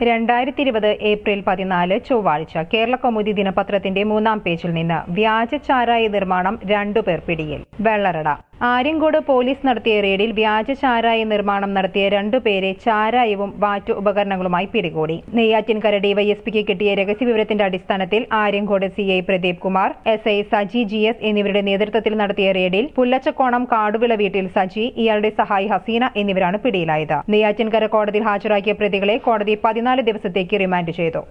രണ്ടായിരത്തി ഇരുപത് ഏപ്രിൽ പതിനാല് ചൊവ്വാഴ്ച കേരള കൗമുദി ദിനപത്രത്തിന്റെ മൂന്നാം പേജിൽ നിന്ന് വ്യാജ ചാരായ നിർമ്മാണം രണ്ടുപേർ പിടിയിൽ വെള്ളറട ആര്യങ്കോട് പോലീസ് നടത്തിയ റെയ്ഡിൽ വ്യാജ ചാരായ നിർമ്മാണം നടത്തിയ രണ്ടുപേരെ ചാരായവും വാറ്റു ഉപകരണങ്ങളുമായി പിടികൂടി നെയ്യാറ്റിൻകര ഡിവൈഎസ്പിക്ക് കിട്ടിയ രഹസ്യവിവരത്തിന്റെ അടിസ്ഥാനത്തിൽ Aryankode CI Pradeep Kumar S I Saji G S എന്നിവരുടെ നേതൃത്വത്തിൽ നടത്തിയ റെയ്ഡിൽ പുല്ലച്ചക്കോണം കാടുവിള വീട്ടിൽ സജി ഇയാളുടെ സഹായി ഹസീന എന്നിവരാണ് പിടിയിലായത് നെയ്യാറ്റിൻകര കോടതിയിൽ ഹാജരാക്കിയ പ്രതികളെ കോടതി പതിനാല് ദിവസത്തേക്ക് റിമാൻഡ് ചെയ്തു